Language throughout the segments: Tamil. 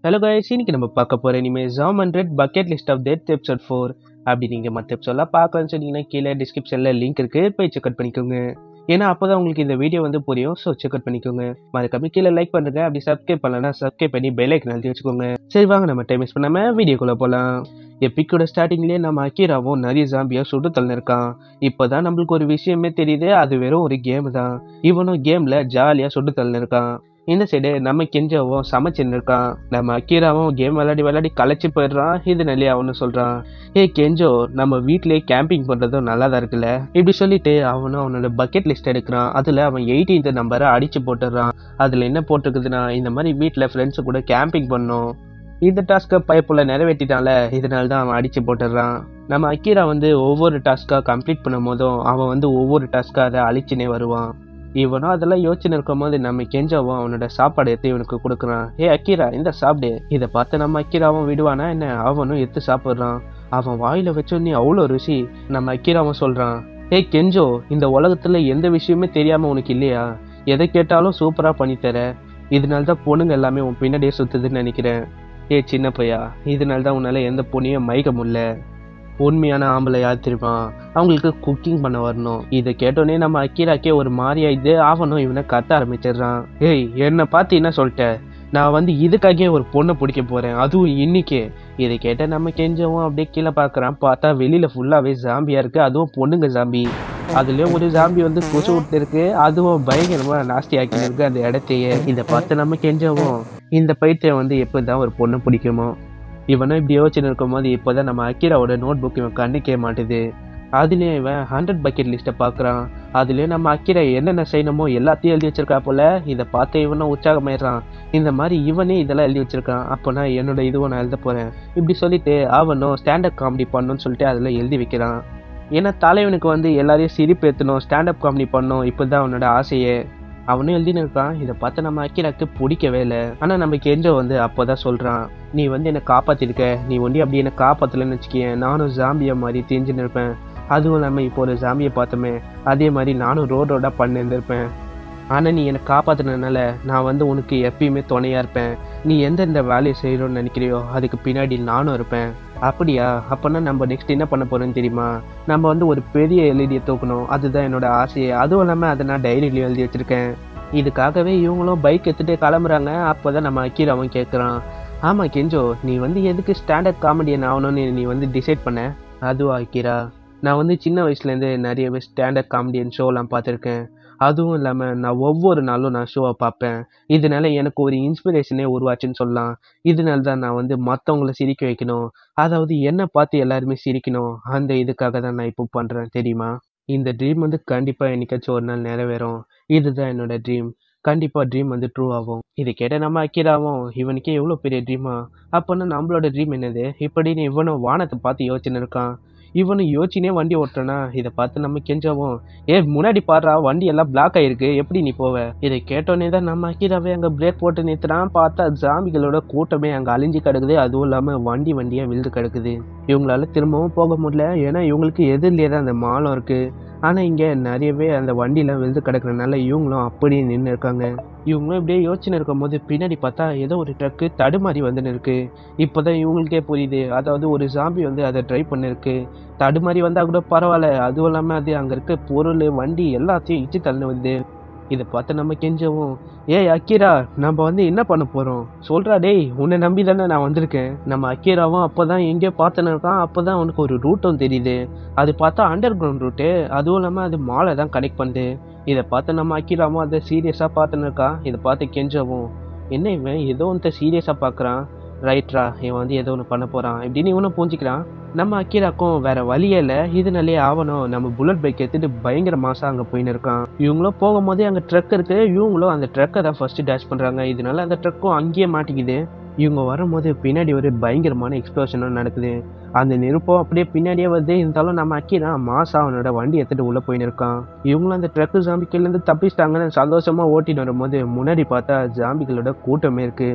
ஹலோ guys இன்னைக்கு நம்ம பார்க்க போகிற இனிமேல் jam hundred bucket list of death episode four அப்படி நீங்கள் மற்ற எபிசோட்லாம் பார்க்கலாம்னு சொன்னீங்கன்னா கீழே டிஸ்கிரிப்ஷனில் லிங்க் இருக்குது போய் செக் அவுட் பண்ணிக்கோங்க ஏன்னா அப்போ தான் உங்களுக்கு இந்த வீடியோ வந்து புரியும் ஸோ செக் அவுட் பண்ணிக்கோங்க மறக்காம கீழே லைக் பண்ணுங்க அப்படி சப்ஸ்கிரைப் பண்ணலன்னா சப்ஸ்கிரைப் பண்ணி பெல் ஐக்கன் அழுத்தி வச்சுக்கோங்க சரி வாங்க நம்ம டைம் மிஸ் பண்ணாமல் வீடியோக்குள்ளே போகலாம் எப்பிக்கோட ஸ்டார்டிங்லேயே நம்ம அக்கீராவும் நிறைய ஜாம்பியாக சுட்டு தள்ளிருக்கான் இப்போதான் நம்மளுக்கு ஒரு விஷயமே தெரியுது அது வெறும் ஒரு கேம் தான் இவனும் கேமில் ஜாலியாக சுட்டு தள்ளிருக்கான் இந்த சைடு நம்ம கெஞ்சாவும் சமைச்சுன்னு இருக்கான் நம்ம அக்கீராவும் கேம் விளையாடி விளையாடி களைச்சு போயிடுறான் இது நல்லே அவனு சொல்றான் ஏய் கெஞ்சோ நம்ம வீட்லயே கேம்பிங் பண்றதும் நல்லா தான் இருக்குல்ல இப்படி சொல்லிட்டு அவனும் அவனோட பக்கெட் லிஸ்ட் எடுக்கிறான் அதுல அவன் எயிட்டீன்த் நம்பரை அடிச்சு போட்டுடுறான் அதுல என்ன போட்டிருக்குதுன்னா இந்த மாதிரி வீட்ல ஃப்ரெண்ட்ஸு கூட கேம்பிங் பண்ணும் இந்த டாஸ்க்கை பைப்புல நிறைவேற்றிட்டால இதனால தான் அவன் அடிச்சு போட்டுடுறான் நம்ம அக்கீரா வந்து ஒவ்வொரு டாஸ்க்கா கம்ப்ளீட் பண்ணும் போதும் அவன் வந்து ஒவ்வொரு டாஸ்க்கா அதை அழிச்சுனே வருவான் இவனும் அதெல்லாம் யோசனை இருக்கும் போது நம்ம கெஞ்சாவும் அவனோட சாப்பாடு எடுத்து இவனுக்கு கொடுக்குறான் ஏ அக்கீரா இந்த சாப்பிடு இதை பார்த்து நம்ம அக்கீராவும் விடுவானா என்ன அவனும் எடுத்து சாப்பிட்றான் அவன் வாயில வச்சோன்னே அவ்வளோ ருசி நம்ம அக்கீராவும் சொல்றான் ஏய் கெஞ்சோ இந்த உலகத்துல எந்த விஷயமே தெரியாம உனக்கு இல்லையா எதை கேட்டாலும் சூப்பரா பண்ணித்தர இதனால தான் பொண்ணுங்க எல்லாமே உன் பின்னாடியே சுத்துதுன்னு நினைக்கிறேன் ஏ சின்ன பையா இதனால தான் உன்னால எந்த பொண்ணையும் மயக்க முடியல உண்மையான ஆம்பளை யார் தெரியுமா அவங்களுக்கு குக்கிங் பண்ண வரணும் இதை கேட்டோன்னே நம்ம அக்கீராக்கே ஒரு மாதிரியா இது ஆவணும் இவனை கத்த ஆரம்பிச்சிடுறான் ஏய் என்னை பார்த்து என்ன சொல்லிட்ட நான் வந்து இதுக்காகவே ஒரு பொண்ணை பிடிக்க போறேன் அதுவும் இன்னைக்கே இதை கேட்ட நம்ம கெஞ்சவும் அப்படியே கீழே பார்க்கறான் பார்த்தா வெளியில ஃபுல்லாவே ஜாம்பியா இருக்கு அதுவும் பொண்ணுங்க ஜாம்பி அதுலயும் ஒரு ஜாம்பி வந்து கொசு விட்டு இருக்கு அதுவும் பயங்கரமா நாஸ்தி ஆக்கி இருக்கு அந்த இடத்தையே இதை பார்த்து நம்ம கெஞ்சவும் இந்த பைத்தியம் வந்து எப்பதான் ஒரு பொண்ணு பிடிக்குமோ இவனும் இப்படி யோசனை இருக்கும் போது இப்போதான் நம்ம அக்கீராவோட நோட் புக் இவன் கண்ணுக்கே மாட்டுது அதுலயும் இவன் ஹண்ட்ரட் பக்கெட் லிஸ்ட்டை பார்க்குறான் அதுலயும் நம்ம அக்கீரா என்னென்ன செய்யணுமோ எல்லாத்தையும் எழுதி வச்சிருக்கா போல இதை பார்த்து இவனும் உற்சாகமாயிடுறான் இந்த மாதிரி இவனே இதெல்லாம் எழுதி வச்சிருக்கான் அப்போனா என்னோட இதுவும் நான் எழுத போறேன் இப்படி சொல்லிட்டு அவனும் ஸ்டாண்டப் காமெடி பண்ணணும்னு சொல்லிட்டு அதில் எழுதி வைக்கிறான் ஏன்னா தலைவனுக்கு வந்து எல்லாரையும் சிரிப்பு ஏற்றணும் ஸ்டாண்டப் காமெடி பண்ணணும் இப்போதான் அவனோட ஆசையே அவனும் எழுதினு இருக்கான் இதை பார்த்து நம்ம அக்கிராக்கு பிடிக்கவே இல்லை ஆனால் நம்ம கெஞ்சோ வந்து அப்போதான் சொல்கிறான் நீ வந்து என்னை காப்பாற்றிருக்க நீ ஒண்டி அப்படி என்னை காப்பாற்றலன்னு வச்சுக்கேன் நானும் ஜாம்பியா மாதிரி தெரிஞ்சுன்னு இருப்பேன் அதுவும் இல்லாமல் இப்போ ஒரு ஜாம்பியை பார்த்தோமே அதே மாதிரி நானும் ரோட் ரோடாக பண்ணிருந்திருப்பேன் ஆனால் நீ என்னை காப்பாற்றினதுனால நான் வந்து உனக்கு எப்பயுமே துணையாக இருப்பேன் நீ எந்தெந்த வேலையை செய்யணும்னு நினைக்கிறியோ அதுக்கு பின்னாடி நானும் இருப்பேன் அப்படியா அப்போனா நம்ம நெக்ஸ்ட் என்ன பண்ண போறோம்னு தெரியுமா நம்ம வந்து ஒரு பெரிய எல்இடியை தூக்கணும் அதுதான் என்னோட ஆசையே அதுவும் இல்லாமல் அதை நான் டைரியிலையும் எழுதி வச்சிருக்கேன் இதுக்காகவே இவங்களும் பைக் எடுத்துட்டு கிளம்புறாங்க அப்போதான் நம்ம அக்கீராவும் கேட்குறான் ஆமாம் கெஞ்சோ நீ வந்து எதுக்கு ஸ்டாண்டர்ட் காமெடியன் ஆகணும்னு நீ வந்து டிசைட் பண்ண அதுவா அக்கீரா நான் வந்து சின்ன வயசுலேருந்து நிறையவே ஸ்டாண்டர்ட் காமெடியன் ஷோலாம் பார்த்துருக்கேன் அதுவும் இல்லாமல் நான் ஒவ்வொரு நாளும் நான் ஷோவை பார்ப்பேன் இதனால எனக்கு ஒரு இன்ஸ்பிரேஷனே உருவாச்சுன்னு சொல்லலாம் இதனால தான் நான் வந்து மற்றவங்கள சிரிக்க வைக்கணும் அதாவது என்னை பார்த்து எல்லாருமே சிரிக்கணும் அந்த இதுக்காக தான் நான் இப்போ பண்ணுறேன் தெரியுமா இந்த ட்ரீம் வந்து கண்டிப்பாக என்னைக்காச்சும் ஒரு நாள் நிறைவேறும் இதுதான் என்னோட ட்ரீம் கண்டிப்பாக ட்ரீம் வந்து ட்ரூ ஆகும் இதை கேட்ட நம்ம அக்கிராவும் இவனுக்கே எவ்வளோ பெரிய ட்ரீமா அப்போனா நம்மளோட ட்ரீம் என்னது இப்படின்னு இவனும் வானத்தை பார்த்து யோசிச்சுன்னு இருக்கான் இவனு யோசிச்சுனே வண்டி ஓட்டுறனா இதை பார்த்து நம்ம கெஞ்சாவும் ஏ முன்னாடி பாடுறா வண்டி எல்லாம் பிளாக் ஆயிருக்கு எப்படி நீ போவ இதை கேட்டோன்னே தான் நம்ம அக்கீராவே அங்கே பிரேக் போட்டு நிறுத்துறான் பார்த்தா ஜாம்பிகளோட கூட்டமே அங்கே அழிஞ்சு கிடக்குது அதுவும் இல்லாமல் வண்டி வண்டியாக விழுந்து கிடக்குது இவங்களால திரும்பவும் போக முடியல ஏன்னா இவங்களுக்கு எதிரிலே தான் அந்த மாலம் இருக்கு ஆனால் இங்கே நிறையவே அந்த வண்டியெலாம் விழுந்து கிடக்குறதுனால இவங்களும் அப்படியே நின்று இருக்காங்க இவங்களும் இப்படியே யோசனை இருக்கும் போது பின்னாடி பார்த்தா ஏதோ ஒரு ட்ரக்கு தடுமாறி வந்துன்னு இருக்கு இப்போதான் இவங்களுக்கே புரியுது அதாவது ஒரு ஜாம்பி வந்து அதை ட்ரை பண்ணிருக்கு தடுமாறி வந்தால் கூட பரவாயில்ல அதுவும் இல்லாமல் அது அங்கே இருக்க பொருள் வண்டி எல்லாத்தையும் இச்சு தள்ளு வந்து இதை பார்த்து நம்ம கெஞ்சவும் ஏய் அக்கீரா நம்ம வந்து என்ன பண்ண போகிறோம் சொல்கிறா டேய் உன்னை நம்பி தானே நான் வந்திருக்கேன் நம்ம அக்கீராவும் அப்போ தான் எங்கேயோ பார்த்துன்னு இருக்கான் அப்போ தான் அவனுக்கு ஒரு ரூட்டும் தெரியுது அது பார்த்தா அண்டர் கிரவுண்ட் ரூட்டு அதுவும் இல்லாமல் அது மாலை தான் கனெக்ட் பண்ணுது இதை பார்த்து நம்ம அக்கீராவும் அதை சீரியஸாக பார்த்துன்னு இருக்கான் இதை பார்த்து கெஞ்சவும் என்ன இவன் ஏதோ ஒன்று சீரியஸாக பார்க்குறான் ரைட்ரா இவன் வந்து ஏதோ ஒன்று பண்ண போகிறான் இப்படின்னு இவனும் புரிஞ்சுக்கிறான் நம்ம அக்கீராக்கும் வேற வழியே இல்லை இதனாலே ஆவணும் நம்ம புல்லட் பைக் எடுத்துட்டு பயங்கர மாசம் அங்கே போயின்னு இருக்கான் இவங்களும் போகும்போதே அங்கே ட்ரக் இருக்கு இவங்களும் அந்த ட்ரக்கை தான் ஃபர்ஸ்ட் டேஷ் பண்ணுறாங்க இதனால அந்த ட்ரக்கும் அங்கேயே மாட்டிக்குது இவங்க வரும்போது பின்னாடி ஒரு பயங்கரமான எக்ஸ்ப்ளோஷனும் நடக்குது அந்த நெருப்பம் அப்படியே பின்னாடியே வருது இருந்தாலும் நம்ம அக்கீரா மாசா அவனோட வண்டி எடுத்துட்டு உள்ள போயின்னு இருக்கான் இவங்களும் அந்த ட்ரக்கு ஜாம்பிக்கிலேருந்து தப்பிச்சிட்டாங்கன்னு சந்தோஷமா ஓட்டிட்டு வரும்போது முன்னாடி பார்த்தா ஜாம்பிகளோட கூட்டமே இருக்கு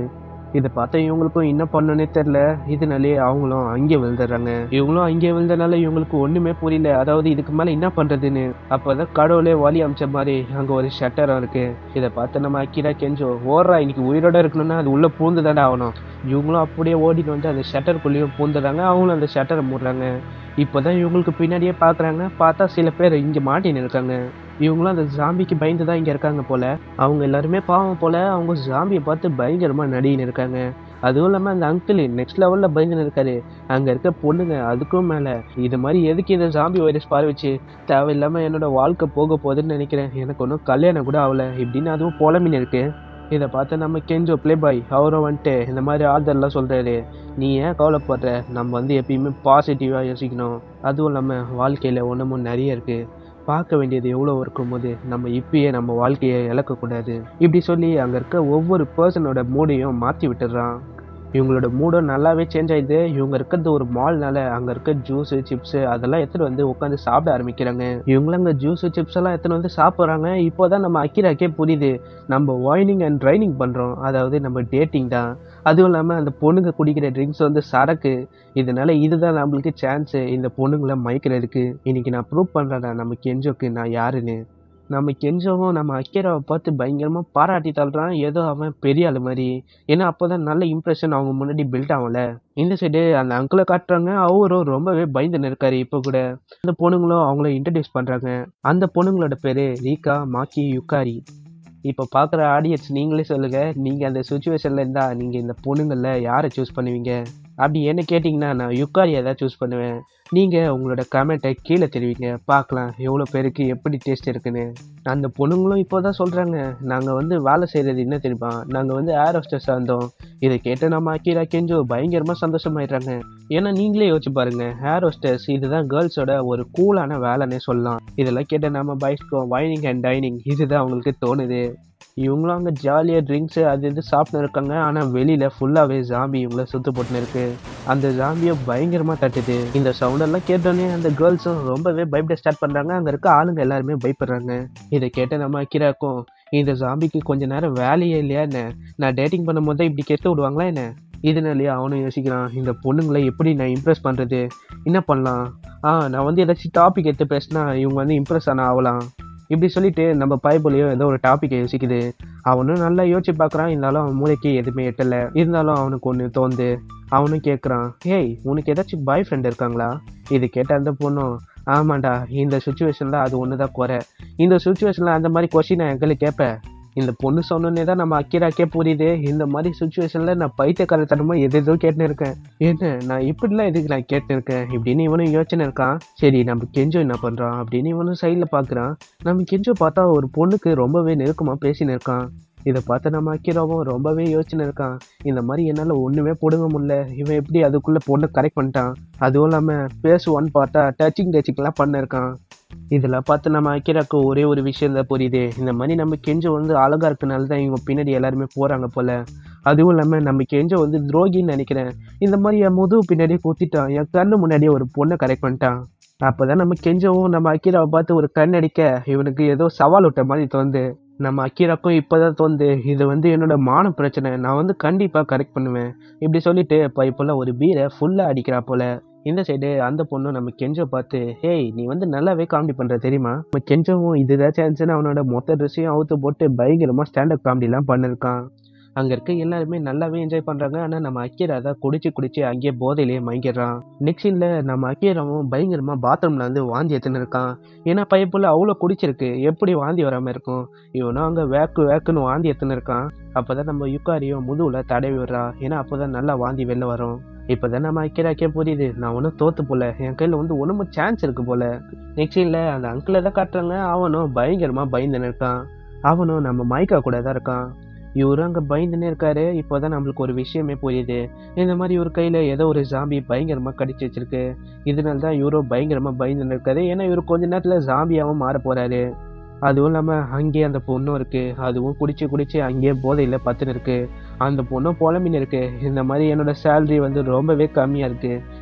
இதை பார்த்தா இவங்களுக்கும் என்ன பண்ணனே தெரில இதனாலே அவங்களும் அங்கே விழுந்துடுறாங்க இவங்களும் அங்கே விழுந்தனால இவங்களுக்கு ஒண்ணுமே புரியல அதாவது இதுக்கு மேல என்ன பண்றதுன்னு அப்பதான் கடவுளே வழி அமைச்ச மாதிரி அங்க ஒரு ஷட்டரம் இருக்கு இதை பார்த்து நம்ம அக்கிரா கெஞ்சோ ஓடுறா இன்னைக்கு உயிரோட இருக்கணும்னா அது உள்ள பூந்து தானே ஆகணும் இவங்களும் அப்படியே ஓடிட்டு வந்து அந்த ஷட்டருக்குள்ளேயும் பூந்துடுறாங்க அவங்களும் அந்த ஷட்டரை மூடுறாங்க இப்போதான் இவங்களுக்கு பின்னாடியே பார்க்குறாங்க பார்த்தா சில பேர் இங்கே மாட்டின்னு இருக்காங்க இவங்களும் அந்த ஜாம்பிக்கு பயந்து தான் இங்கே இருக்காங்க போல அவங்க எல்லாருமே பாவம் போல அவங்க ஜாம்பியை பார்த்து பயங்கரமாக நடின்னு இருக்காங்க அதுவும் இல்லாமல் அந்த அங்கிள் நெக்ஸ்ட் லெவலில் பயந்துன்னு இருக்காரு அங்கே இருக்க பொண்ணுங்க அதுக்கும் மேலே இது மாதிரி எதுக்கு இந்த ஜாம்பி வைரஸ் பாரு வச்சு தேவையில்லாமல் என்னோட வாழ்க்கை போக போகுதுன்னு நினைக்கிறேன் எனக்கு ஒன்றும் கல்யாணம் கூட ஆகல இப்படின்னு அதுவும் புலமின்னு இருக்கு இதை பார்த்து நம்ம கெஞ்சோ ப்ளே பாய் அவரும் வந்துட்டு இந்த மாதிரி ஆதர்லாம் சொல்கிறாரு நீ ஏன் கவலைப்படுற நம்ம வந்து எப்பயுமே பாசிட்டிவாக யோசிக்கணும் அதுவும் இல்லாமல் வாழ்க்கையில் ஒன்றுமும் நிறைய இருக்குது பார்க்க வேண்டியது எவ்வளோ இருக்கும்போது நம்ம இப்பயே நம்ம வாழ்க்கையை இழக்கக்கூடாது இப்படி சொல்லி அங்கே இருக்க ஒவ்வொரு பர்சனோட மூடையும் மாற்றி விட்டுடுறான் இவங்களோட மூடும் நல்லாவே சேஞ்ச் ஆயிடுது இவங்க இருக்கிறது ஒரு மால்னால அங்கே இருக்க ஜூஸு சிப்ஸு அதெல்லாம் எடுத்துகிட்டு வந்து உட்காந்து சாப்பிட ஆரம்பிக்கிறாங்க இவங்களும் அங்கே ஜூஸு சிப்ஸ் எல்லாம் எடுத்துகிட்டு வந்து சாப்பிட்றாங்க இப்போதான் நம்ம அக்கிராக்கே புரியுது நம்ம வாய்னிங் அண்ட் ட்ரைனிங் பண்ணுறோம் அதாவது நம்ம டேட்டிங் தான் அதுவும் இல்லாமல் அந்த பொண்ணுங்க குடிக்கிற ட்ரிங்க்ஸ் வந்து சரக்கு இதனால இதுதான் நம்மளுக்கு சான்ஸு இந்த பொண்ணுங்களை மயக்கிறதுக்கு இன்னைக்கு நான் ப்ரூவ் பண்ணுறேன் நம்ம கெஞ்சோக்கு நான் யாருன்னு நம்ம கெஞ்சோவும் நம்ம அக்கேராவை பார்த்து பயங்கரமாக பாராட்டி தள்ளுறான் ஏதோ அவன் பெரிய ஆள் மாதிரி ஏன்னா அப்போ தான் நல்ல இம்ப்ரெஷன் அவங்க முன்னாடி பில்ட் ஆகல இந்த சைடு அந்த அங்கிளை காட்டுறாங்க அவரும் ரொம்பவே பயந்து இருக்காரு இப்போ கூட அந்த பொண்ணுங்களும் அவங்கள இன்ட்ரடியூஸ் பண்ணுறாங்க அந்த பொண்ணுங்களோட பேர் ரீகா மாக்கி யுக்காரி இப்போ பார்க்குற ஆடியன்ஸ் நீங்களே சொல்லுங்கள் நீங்கள் அந்த சுச்சுவேஷனில் இருந்தால் நீங்கள் இந்த பொண்ணுங்களில் யாரை சூஸ் பண்ணுவீங்க அப்படி என்ன கேட்டிங்கன்னா நான் யுக்காரியை தான் சூஸ் பண்ணுவேன் நீங்கள் உங்களோட கமெண்ட்டை கீழே தெரிவிங்க பார்க்கலாம் எவ்வளோ பேருக்கு எப்படி டேஸ்ட் இருக்குன்னு அந்த பொண்ணுங்களும் இப்போ தான் சொல்கிறாங்க நாங்கள் வந்து வேலை செய்கிறது என்ன தெரியுமா நாங்கள் வந்து ஏர் ஹோஸ்டர்ஸாக இருந்தோம் இதை கேட்டு நம்ம அக்கீரா கெஞ்சோ பயங்கரமாக சந்தோஷமாயிடுறாங்க ஏன்னா நீங்களே யோசிச்சு பாருங்க ஏர் ஹோஸ்டர்ஸ் இதுதான் கேர்ள்ஸோட ஒரு கூலான வேலைன்னே சொல்லலாம் இதெல்லாம் கேட்ட நம்ம பாய்ஸ்க்கோ வைனிங் அண்ட் டைனிங் இதுதான் அவங்களுக்கு தோணுது இவங்களும் அங்கே ஜாலியாக ட்ரிங்க்ஸு அது இது சாப்பிட்டு இருக்காங்க ஆனால் வெளியில் ஃபுல்லாகவே ஜாம்பி இவங்கள சுத்து போட்டுன்னு இருக்கு அந்த ஜாம்பியை பயங்கரமாக தட்டுது இந்த சவுண்டெல்லாம் கேட்டோன்னே அந்த கேர்ள்ஸும் ரொம்பவே பயப்பட ஸ்டார்ட் பண்ணுறாங்க அங்கே இருக்க ஆளுங்க எல்லாருமே பயப்படுறாங்க இதை கேட்ட நம்ம அக்கிராக்கும் இந்த ஜாம்பிக்கு கொஞ்ச நேரம் வேலையே இல்லையா என்ன நான் டேட்டிங் பண்ணும்போது தான் இப்படி கெட்டு விடுவாங்களா என்ன இதனாலேயே அவனும் யோசிக்கிறான் இந்த பொண்ணுங்களை எப்படி நான் இம்ப்ரெஸ் பண்ணுறது என்ன பண்ணலாம் ஆ நான் வந்து ஏதாச்சும் டாபிக் எடுத்து பேசினா இவங்க வந்து இம்ப்ரெஸ் ஆன ஆகலாம் இப்படி சொல்லிட்டு நம்ம பைபிளையும் ஏதோ ஒரு டாப்பிக்கை யோசிக்குது அவனும் நல்லா யோசிச்சு பார்க்குறான் இருந்தாலும் அவன் மூளைக்கு எதுவுமே எட்டலை இருந்தாலும் அவனுக்கு ஒன்று தோந்து அவனும் கேட்குறான் ஏய் உனக்கு ஏதாச்சும் பாய் ஃப்ரெண்ட் இருக்காங்களா இது கேட்ட அந்த பொண்ணும் ஆமாண்டா இந்த சுச்சுவேஷனில் அது ஒன்று தான் குறை இந்த சுச்சுவேஷனில் அந்த மாதிரி கொஷின் எங்களுக்கு கேட்பேன் இந்த பொண்ணு சொன்னோன்னே தான் நம்ம அக்கிராக்கே புரியுது இந்த மாதிரி சுச்சுவேஷனில் நான் பைத்தியக்காரத்தனமாக எது எதோ கேட்டுன்னு இருக்கேன் என்ன நான் இப்படிலாம் எதுக்கு நான் கேட்டுன்னு இருக்கேன் இப்படின்னு இவனும் யோசனை இருக்கான் சரி நம்ம கெஞ்சோ என்ன பண்ணுறான் அப்படின்னு இவனும் சைடில் பார்க்குறான் நம்ம கெஞ்சோ பார்த்தா ஒரு பொண்ணுக்கு ரொம்பவே நெருக்கமாக பேசின்னு இருக்கான் இதை பார்த்து நம்ம அக்கிராவும் ரொம்பவே யோசனை இருக்கான் இந்த மாதிரி என்னால் ஒன்றுமே பிடுங்க முடியல இவன் எப்படி அதுக்குள்ளே பொண்ணை கரெக்ட் பண்ணிட்டான் அதுவும் இல்லாமல் பேசுவான்னு பார்த்தா டச்சிங் டச்சிங்லாம் பண்ணிருக்கான் இதெல்லாம் பார்த்து நம்ம அக்கிராக்கு ஒரே ஒரு விஷயம் தான் புரியுது இந்த மாதிரி நம்ம கெஞ்சோ வந்து அழகா இருக்கனால தான் இவங்க பின்னாடி எல்லாருமே போகிறாங்க போல அதுவும் இல்லாமல் நம்ம கெஞ்சோ வந்து துரோகின்னு நினைக்கிறேன் இந்த மாதிரி என் முதுகு பின்னாடியே குத்திட்டான் என் கண்ணு முன்னாடியே ஒரு பொண்ணை கரெக்ட் பண்ணிட்டான் அப்போதான் நம்ம கெஞ்சவும் நம்ம அக்கீராவை பார்த்து ஒரு கண் அடிக்க இவனுக்கு ஏதோ சவால் விட்ட மாதிரி தோந்து நம்ம அக்கீராக்கும் இப்போதான் தோந்து இது வந்து என்னோட மான பிரச்சனை நான் வந்து கண்டிப்பாக கரெக்ட் பண்ணுவேன் இப்படி சொல்லிட்டு இப்போ இப்போல்லாம் ஒரு பீரை ஃபுல்லாக அடிக்கிறா போல இந்த சைடு அந்த பொண்ணு நம்ம கெஞ்சோ பார்த்து ஹேய் நீ வந்து நல்லாவே காமெடி பண்ற தெரியுமா நம்ம கெஞ்சோவும் இதுதான் சான்ஸ்னு அவனோட மொத்த ட்ரெஸ்ஸையும் அவுத்து போட்டு பயங்கரமா ஸ்டாண்டப் காமெடிலாம் பண்ணிருக்கான் அங்க இருக்க எல்லாருமே நல்லாவே என்ஜாய் பண்றாங்க ஆனா நம்ம அக்கீரா தான் குடிச்சு குடிச்சு அங்கேயே போதையிலேயே மயங்கிடுறான் நெக்ஸ்ட் சீன்ல நம்ம அக்கீராவும் பயங்கரமா பாத்ரூம்ல வந்து வாந்தி எடுத்துன்னு இருக்கான் ஏன்னா பைப்புல அவ்வளோ குடிச்சிருக்கு எப்படி வாந்தி வராம இருக்கும் இவனும் அங்க வேக்கு வேக்குன்னு வாந்தி எடுத்துன்னு இருக்கான் அப்பதான் நம்ம யுக்காரியும் முதுகுல தடவி விடுறா ஏன்னா அப்பதான் நல்லா வாந்தி வெளில வரும் இப்போதான் நம்ம அக்கிராக்கே புரியுது நான் ஒன்றும் தோத்து போல என் கையில் வந்து ஒன்றும் சான்ஸ் இருக்கு போல நெக்ஸ்ட் சீனில் அந்த அங்கிளை தான் காட்டுறாங்க அவனும் பயங்கரமாக பயந்துன்னு இருக்கான் அவனும் நம்ம மைக்கா கூட தான் இருக்கான் இவரும் அங்கே பயந்துன்னே இருக்காரு இப்போதான் நம்மளுக்கு ஒரு விஷயமே புரியுது இந்த மாதிரி ஒரு கையில் ஏதோ ஒரு ஜாம்பி பயங்கரமாக கடிச்சு வச்சிருக்கு இதனால தான் இவரும் பயங்கரமாக பயந்துன்னு இருக்காரு ஏன்னா இவர் கொஞ்ச நேரத்தில் ஜாம்பியாகவும் மாற போறாரு அதுவும் இல்லாமல் அங்கேயே அந்த பொண்ணும் இருக்கு அதுவும் குடிச்சு குடிச்சு அங்கேயே போதையில் பத்துன்னு இருக்கு அந்த பொண்ணும் புலம்பின்னு இருக்கு இந்த மாதிரி என்னோட சேலரி வந்து ரொம்பவே கம்மியாக இருக்கு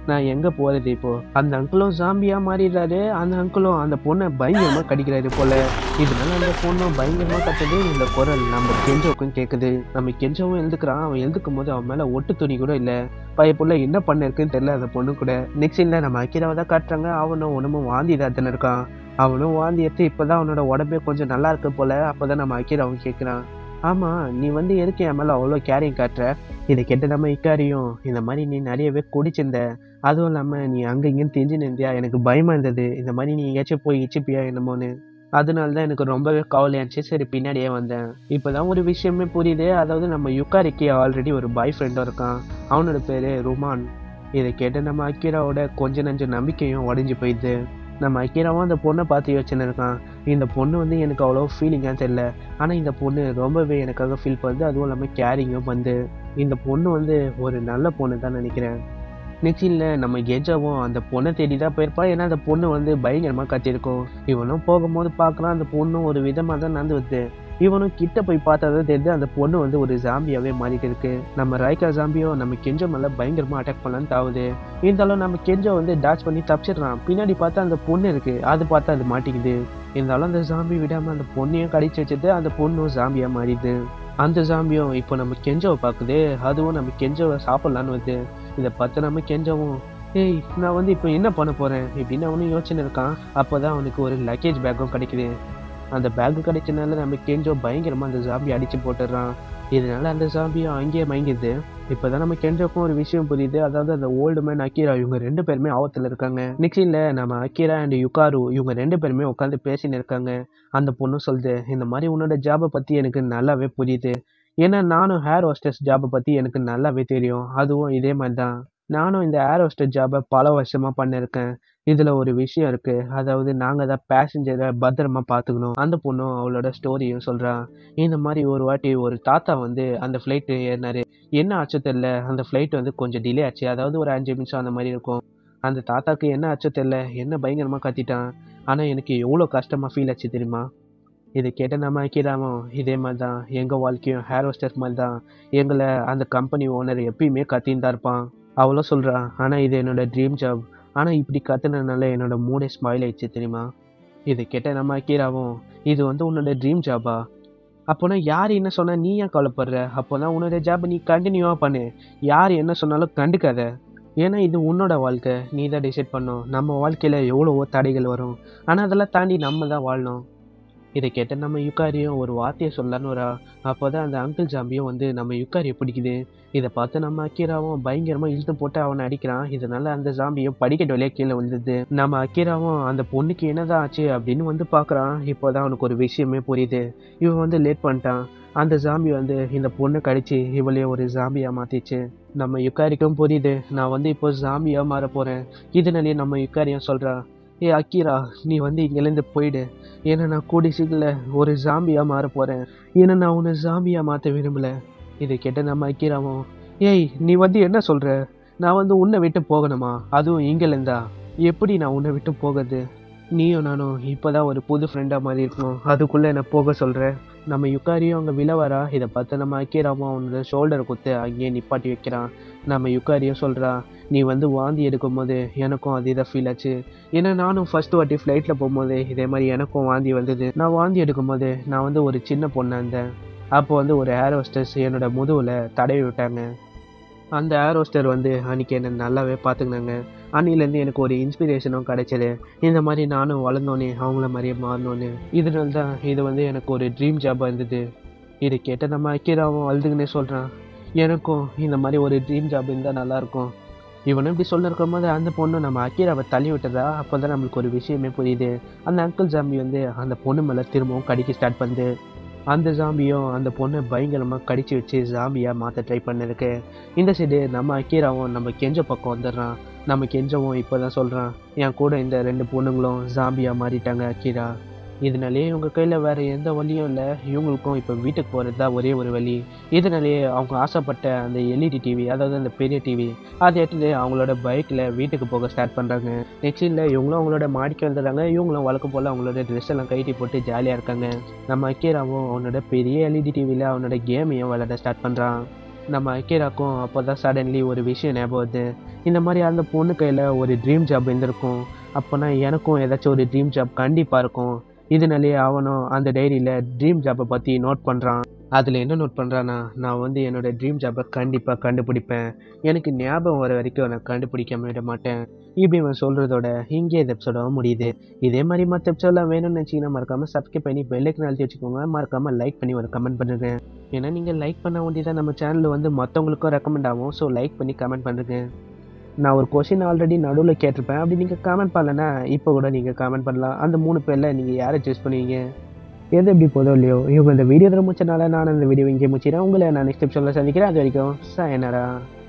நான் எங்க போறது இப்போ அந்த அங்கிளும் ஜாம்பியா மாறிடுறாரு அந்த அங்கிளும் அந்த பொண்ணை பயங்கரமா கடிக்கிறாரு போல இதனால அந்த பொண்ணும் பயங்கரமா கத்துது இந்த குரல் நம்ம கெஞ்சோக்கும் கேக்குது நம்ம கெஞ்சவும் எழுதுக்கிறான் அவன் எழுதுக்கும் போது அவன் மேல ஒட்டு துணி கூட இல்ல பையப்புள்ள என்ன பண்ண இருக்குன்னு தெரியல அந்த பொண்ணு கூட நெக்ஸ்ட் சீன்ல நம்ம அக்கிராவை தான் காட்டுறாங்க அவனும் உடம்பும் வாந்தி தான் இருக்கான் அவனும் வாந்தி எடுத்து இப்பதான் அவனோட உடம்பே கொஞ்சம் நல்லா இருக்கு போல அப்பதான் நம்ம அக்கிராவும் கேட்கிறான் ஆமா நீ வந்து எதுக்கு என் மேல அவ்வளோ கேரிங் காட்டுற இதை கேட்டு நம்ம இக்காரியும் இந்த மாதிரி நீ நிறையவே குடிச்சிருந்த அதுவும் இல்லாம நீ அங்க இங்கேயும் தெரிஞ்சு நின்றியா எனக்கு பயமா இருந்தது இந்த மாதிரி நீ எங்கேயாச்சும் போய் இச்சிப்பியா என்னமோன்னு அதனால தான் எனக்கு ரொம்பவே கவலையாச்சு சரி பின்னாடியே வந்தேன் இப்போதான் ஒரு விஷயமே புரியுது அதாவது நம்ம யுக்காரிக்கு ஆல்ரெடி ஒரு பாய் ஃப்ரெண்டும் இருக்கான் அவனோட பேரு ருமான் இதை கேட்டு நம்ம அக்கீராவோட கொஞ்ச நஞ்ச நம்பிக்கையும் உடஞ்சி போயிடுது நம்ம அக்கீராவும் அந்த பொண்ணை பார்த்து யோசனை இருக்கான் இந்த பொண்ணு வந்து எனக்கு அவ்வளோ ஃபீலிங்காக தெரியல ஆனால் இந்த பொண்ணு ரொம்பவே எனக்காக ஃபீல் பண்ணுது அதுவும் இல்லாமல் கேரிங்கும் வந்து இந்த பொண்ணு வந்து ஒரு நல்ல பொண்ணு தான் நினைக்கிறேன் நெக்ஸ்டில் நம்ம கெஜாவும் அந்த பொண்ணை தேடி தான் போயிருப்பா ஏன்னா அந்த பொண்ணு வந்து பயங்கரமாக கத்திருக்கும் இவனும் போகும்போது பார்க்குறான் அந்த பொண்ணும் ஒரு விதமாக தான் நடந்து வருது இவனும் கிட்ட போய் பார்த்தா தான் தெரியுது அந்த பொண்ணு வந்து ஒரு ஜாம்பியாவே மாறிட்டு இருக்கு நம்ம ராய்கா ஜாம்பியோ நம்ம கெஞ்சோ மேல பயங்கரமா அட்டாக் பண்ணலான்னு தாவுது இருந்தாலும் நம்ம கெஞ்சோ வந்து டாச் பண்ணி தப்பிச்சிடுறான் பின்னாடி பார்த்தா அந்த பொண்ணு இருக்கு அது பார்த்தா அது மாட்டிக்குது இருந்தாலும் அந்த ஜாம்பி விடாம அந்த பொண்ணையும் கடிச்சு வச்சுட்டு அந்த பொண்ணும் ஜாம்பியா மாறிடுது அந்த ஜாம்பியும் இப்போ நம்ம கெஞ்சோவை பார்க்குது அதுவும் நம்ம கெஞ்சோவை சாப்பிடலான்னு வருது இதை பார்த்து நம்ம கெஞ்சவும் ஏய் நான் வந்து இப்போ என்ன பண்ண போறேன் இப்படின்னு அவனும் யோசனை இருக்கான் அப்போதான் அவனுக்கு ஒரு லக்கேஜ் பேக்கும் கிடைக்குது அந்த பேக் கிடைச்சனால நம்ம கெஞ்சோ பயங்கரமா அந்த ஜாம்பி அடிச்சு போட்டுடுறான் இதனால அந்த ஜாம்பியும் அங்கேயே மயங்கிடுது இப்போதான் நம்ம கெஞ்சோக்கும் ஒரு விஷயம் புரியுது அதாவது அந்த ஓல்டு மேன் அக்கீரா இவங்க ரெண்டு பேருமே ஆபத்துல இருக்காங்க நெக்ஸ்ட்ல நம்ம அக்கீரா அண்ட் யுகாரு இவங்க ரெண்டு பேருமே உட்காந்து பேசின்னு இருக்காங்க அந்த பொண்ணு சொல்லுது இந்த மாதிரி உன்னோட ஜாபை பத்தி எனக்கு நல்லாவே புரியுது ஏன்னா நானும் ஹேர் ஹோஸ்டஸ் ஜாபை பத்தி எனக்கு நல்லாவே தெரியும் அதுவும் இதே மாதிரி தான் நானும் இந்த ஏர் ஹோஸ்டஸ் ஜாபை பல வருஷமா பண்ணிருக்கேன் இதுல ஒரு விஷயம் இருக்கு அதாவது நாங்க தான் பேசஞ்சரை பத்திரமா பாத்துக்கணும் அந்த பொண்ணும் அவளோட ஸ்டோரியும் சொல்றா இந்த மாதிரி ஒரு வாட்டி ஒரு தாத்தா வந்து அந்த ஃபிளைட் ஏறினாரு என்ன ஆச்சோ தெரியல அந்த ஃபிளைட் வந்து கொஞ்சம் டிலே ஆச்சு அதாவது ஒரு அஞ்சு நிமிஷம் அந்த மாதிரி இருக்கும் அந்த தாத்தாக்கு என்ன ஆச்சோ தெரியல என்ன பயங்கரமா கத்திட்டான் ஆனா எனக்கு எவ்வளோ கஷ்டமா ஃபீல் ஆச்சு தெரியுமா இதை கேட்ட நம்ம ஐக்கியராமோ இதே மாதிரி தான் எங்கள் வாழ்க்கையும் ஹேர் ஹோஸ்டர்ஸ் மாதிரி தான் எங்களை அந்த கம்பெனி ஓனர் எப்பயுமே கத்தின்னு தான் இருப்பான் அவளும் சொல்கிறா ஆனால் இது என்னோட ட்ரீம் ஜாப் ஆனால் இப்படி கத்துனதுனால என்னோட மூடே ஸ்மைல் ஆயிடுச்சு தெரியுமா இதை கேட்ட நம்ம அக்கீராவும் இது வந்து உன்னோட ட்ரீம் ஜாபா அப்போனா யார் என்ன சொன்னா நீ ஏன் கவலைப்படுற அப்போனா உன்னோட ஜாபை நீ கண்டினியூவாக பண்ணு யார் என்ன சொன்னாலும் கண்டுக்காத ஏன்னா இது உன்னோட வாழ்க்கை நீ தான் டிசைட் பண்ணும் நம்ம வாழ்க்கையில் எவ்வளவோ தடைகள் வரும் ஆனால் அதெல்லாம் தாண்டி நம்ம தான் வாழணும் இதை கேட்ட நம்ம யுக்காரியும் ஒரு வார்த்தையை சொல்லலான்னு வரா அப்போதான் அந்த அங்கிள் ஜாம்பியும் வந்து நம்ம யுக்காரியை பிடிக்குது இதை பார்த்து நம்ம அக்கீராவும் பயங்கரமா இழுத்து போட்டு அவனை அடிக்கிறான் இதனால அந்த ஜாம்பியும் படிக்கட்டு வழியா கீழே விழுந்தது நம்ம அக்கீராவும் அந்த பொண்ணுக்கு என்னதான் ஆச்சு அப்படின்னு வந்து பார்க்கறான் இப்போதான் அவனுக்கு ஒரு விஷயமே புரியுது இவன் வந்து லேட் பண்ணிட்டான் அந்த ஜாம்பி வந்து இந்த பொண்ணை கடிச்சு இவளையே ஒரு ஜாம்பியா மாத்திச்சு நம்ம யுக்காரிக்கும் புரியுது நான் வந்து இப்போ ஜாம்பியா மாற போறேன் இதனாலேயே நம்ம யுக்காரியும் சொல்றா ஏ அக்கீரா நீ வந்து இங்கேருந்து போயிடு ஏன்னா நான் கூடி சீக்கிரம் ஒரு ஜாம்பியா மாற போறேன் ஏன்னா நான் உன்னை ஜாம்பியா மாற்ற விரும்பல இதை கேட்ட நம்ம அக்கீராவும் ஏய் நீ வந்து என்ன சொல்ற நான் வந்து உன்னை விட்டு போகணுமா அதுவும் இங்கிலேருந்தா எப்படி நான் உன்னை விட்டு போகிறது நீயும் நானும் இப்போதான் ஒரு புது ஃப்ரெண்டாக மாதிரி இருக்கணும் அதுக்குள்ளே என்னை போக சொல்கிற நம்ம யுக்காரியும் அங்கே விழவரா இதை பார்த்து நம்ம அக்கீராவும் அவனோட ஷோல்டரை குத்து அங்கேயே நிப்பாட்டி வைக்கிறான் நம்ம யுக்காரியும் சொல்கிறா நீ வந்து வாந்தி எடுக்கும்போது எனக்கும் அதே தான் ஃபீல் ஆச்சு ஏன்னா நானும் ஃபர்ஸ்ட் வாட்டி ஃப்ளைட்டில் போகும்போது இதே மாதிரி எனக்கும் வாந்தி வந்தது நான் வாந்தி எடுக்கும்போது நான் வந்து ஒரு சின்ன பொண்ணாக இருந்தேன் அப்போ வந்து ஒரு ஏர் ஹோஸ்டர்ஸ் என்னோட முதுகில் தடவி விட்டாங்க அந்த ஏர் ஹோஸ்டர் வந்து அன்றைக்கி என்னை நல்லாவே பார்த்துக்கினாங்க அன்னிலேருந்து எனக்கு ஒரு இன்ஸ்பிரேஷனும் கிடைச்சது இந்த மாதிரி நானும் வளர்ந்தோன்னே அவங்கள மாதிரியே மாறினோன்னு இதனால தான் இது வந்து எனக்கு ஒரு ட்ரீம் ஜாபாக இருந்தது இதை கேட்ட நம்ம அக்கீராவும் அழுதுங்கன்னே சொல்கிறான் எனக்கும் இந்த மாதிரி ஒரு ட்ரீம் ஜாப் இருந்தால் நல்லாயிருக்கும் இவனும் இப்படி சொல்ல இருக்கும்போது அந்த பொண்ணு நம்ம அக்கீராவை தள்ளி விட்டதா அப்போ தான் நம்மளுக்கு ஒரு விஷயமே புரியுது அந்த அங்கிள் ஜாம்பி வந்து அந்த பொண்ணு மேலே திரும்பவும் கடிக்க ஸ்டார்ட் பண்ணுது அந்த ஜாம்பியும் அந்த பொண்ணை பயங்கரமாக கடிச்சு வச்சு ஜாம்பியாக மாற்ற ட்ரை பண்ணிருக்கு இந்த சைடு நம்ம அக்கீராவும் நம்ம கெஞ்ச பக்கம் வந்துடுறான் நம்ம கெஞ்சவும் இப்போ தான் சொல்கிறான் என் கூட இந்த ரெண்டு பொண்ணுங்களும் ஜாம்பியாக மாறிட்டாங்க அக்கீரா இதனாலேயே இவங்க கையில் வேறு எந்த வழியும் இல்லை இவங்களுக்கும் இப்போ வீட்டுக்கு போகிறது தான் ஒரே ஒரு வழி இதனாலேயே அவங்க ஆசைப்பட்ட அந்த எல்இடி டிவி அதாவது அந்த பெரிய டிவி அதை எடுத்துட்டு அவங்களோட பைக்கில் வீட்டுக்கு போக ஸ்டார்ட் பண்ணுறாங்க நெக்ஸ்ட் இல்லை இவங்களும் அவங்களோட மாடிக்கு வந்துடுறாங்க இவங்களும் வழக்கம் போல் அவங்களோட ட்ரெஸ் எல்லாம் கழட்டி போட்டு ஜாலியாக இருக்காங்க நம்ம அக்கீராவும் அவனோட பெரிய எல்இடி டிவியில் அவனோட கேமையும் விளையாட ஸ்டார்ட் பண்ணுறான் நம்ம அக்கீராக்கும் அப்போ தான் சடன்லி ஒரு விஷயம் ஞாபகம் வருது இந்த மாதிரி அந்த பொண்ணு கையில் ஒரு ட்ரீம் ஜாப் இருந்திருக்கும் அப்போனா எனக்கும் ஏதாச்சும் ஒரு ட்ரீம் ஜாப் கண்டிப்பாக இருக்கும் இதனாலேயே அவனும் அந்த டைரியில் ட்ரீம் ஜாப்பை பற்றி நோட் பண்ணுறான் அதில் என்ன நோட் பண்ணுறான்னா நான் வந்து என்னோட ட்ரீம் ஜாப்பை கண்டிப்பாக கண்டுபிடிப்பேன் எனக்கு ஞாபகம் வர வரைக்கும் நான் கண்டுபிடிக்காம விட மாட்டேன் இப்படி இவன் சொல்கிறதோட இங்கே இந்த எபிசோட முடியுது இதே மாதிரி மற்ற எபிசோட்லாம் வேணும்னு நினச்சிங்கன்னா மறக்காமல் சப்ஸ்கிரைப் பண்ணி பெல்லைக்கு அழுத்தி வச்சுக்கோங்க மறக்காமல் லைக் பண்ணி ஒரு கமெண்ட் பண்ணுங்க ஏன்னா நீங்கள் லைக் பண்ண வேண்டியதான் நம்ம சேனலில் வந்து மற்றவங்களுக்கும் ரெக்கமெண்ட் ஆகும் ஸோ லைக் பண்ணி கமெண்ட் பண்ணுங்க நான் ஒரு கொஷின் ஆல்ரெடி நடுவில் கேட்டிருப்பேன் அப்படி நீங்கள் கமெண்ட் பண்ணலன்னா இப்போ கூட நீங்கள் கமெண்ட் பண்ணலாம் அந்த மூணு பேரில் நீங்கள் யாரை சூஸ் பண்ணுவீங்க எது எப்படி போதோ இல்லையோ இவங்க இந்த வீடியோ முடிச்சனால நான் இந்த வீடியோ இங்கே முடிச்சிடறேன் உங்களை நான் நெக்ஸ்ட் எபிசோடில் சந்திக்கிறேன் அது வரைக்கும் சாயனரா